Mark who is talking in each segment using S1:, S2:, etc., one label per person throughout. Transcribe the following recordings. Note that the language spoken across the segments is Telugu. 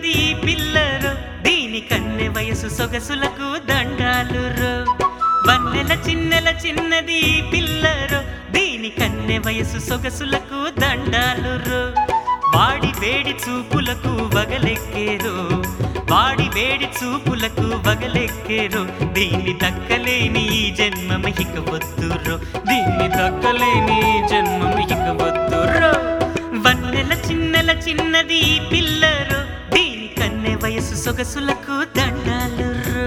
S1: చిన్నది ఈ పిల్లరు దీని కన్నె వయసు సొగసులకు దండాలు రో వన్నెల చిన్నెల చిన్నది ఈ పిల్లరు దీని కన్నె వయసు సొగసులకు దండాలు రో వాడి వేడి చూపులకు వగలెక్కేరు వాడి వేడి చూపులకు వగలెక్కేరు దీన్ని దక్కలేని ఈ జన్మ ఇక వద్దురో దీన్ని దక్కలేని ఈ జన్మ ఇక వద్దురో వన్నెల చిన్నెల చిన్నది ఈ పిల్లరు దీని కన్నె వయసు సొగసులకు దండాలు రో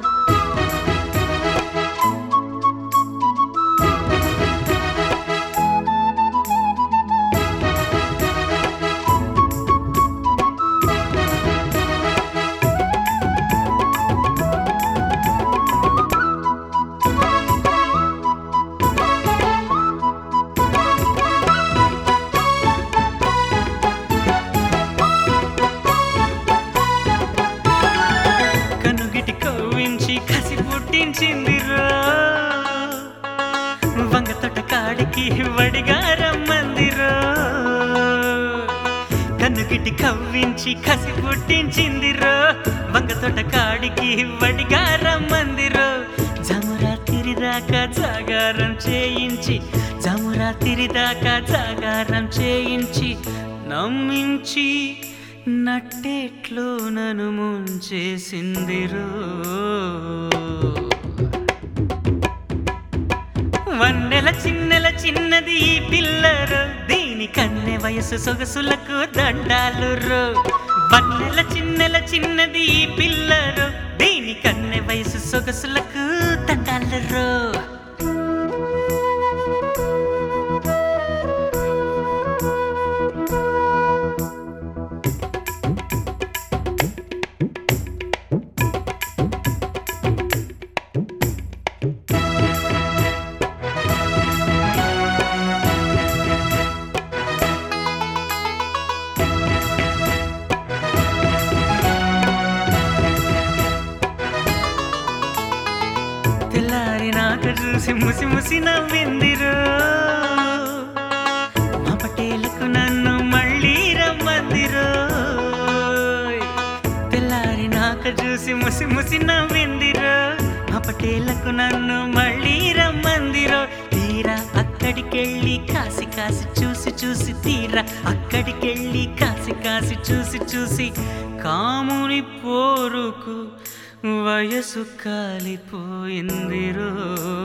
S1: కనుగిటి కవ్వించి కసి పుట్టించిందిరా వంగ తోట కాడికి వడిగా రమ్మందిరా కన్నుగిటి కవ్వించి కసి పుట్టించిందిరో వంగ తోట కాడికి వడిగా రమ్మందిరో జమురాతిరి దాకా జాగారం చేయించి జమురాతిరి దాకా జాగారం చేయించి నమ్మించి నట్టేట్లో నన్ను ముంచేసిందిరో వన్నెల చిన్నెల చిన్నది ఈ పిల్లరు దీని కన్నె వయసు సొగసులకు దండాలు రో వన్నెల చిన్నెల చిన్నది ఈ పిల్లరు దీని కన్నె వయసు సొగసులకు దండాలు రో తెల్లారి నాక చూసి ముసి ముసి నవ్విందిరో మా పటేలకు నన్ను మళ్ళీ రమ్మందిరో తెల్లారి నాక చూసి ముసి ముసి నవ్విందిరో మా పటేలకు నన్ను మళ్ళీ రమ్మందిరో తీరా అక్కడికెళ్ళి కాసి కాసి చూసి చూసి తీరా అక్కడికెళ్ళి కాసి కాసి చూసి చూసి కాముని పోరుకు వయసు కాలిపోయిందిరో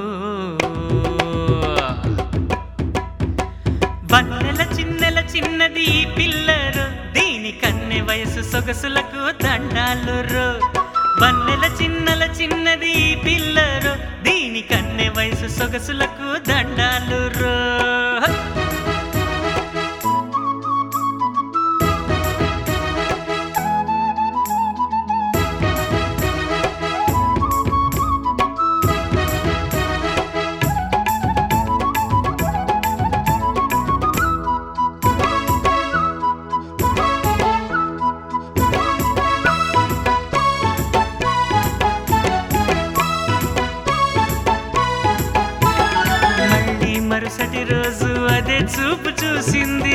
S1: వన్నెల చిన్నెల చిన్నది ఈ పిల్లరు దీని కన్నె వయసు సొగసులకు దండాలు రో వన్నెల చిన్నెల చిన్నది ఈ పిల్లరు దీని కన్నె వయసు సొగసులకు దండాలు రో మళ్ళీ మరుసటి రోజు అదే చూపు చూసింది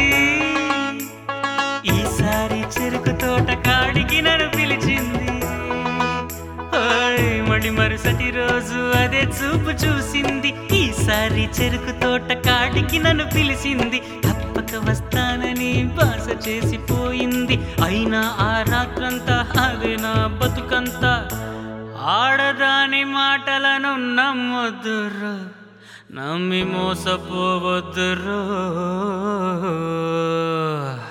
S1: ఈసారి చెరుకు తోట కాడికి నన్ను పిలిచింది ఓయ్, మళ్ళీ మరుసటి రోజు అదే చూపు చూసింది ఈసారి చెరుకు తోట కాడికి నన్ను పిలిచింది తప్పక వస్తానని బాస చేసిపోయింది అయినా ఆ రాత్రంతా అదే నా బతుకంతా ఆడదాని మాటలను నమ్మొద్దురు నమ్మి మోసపోవద్దురు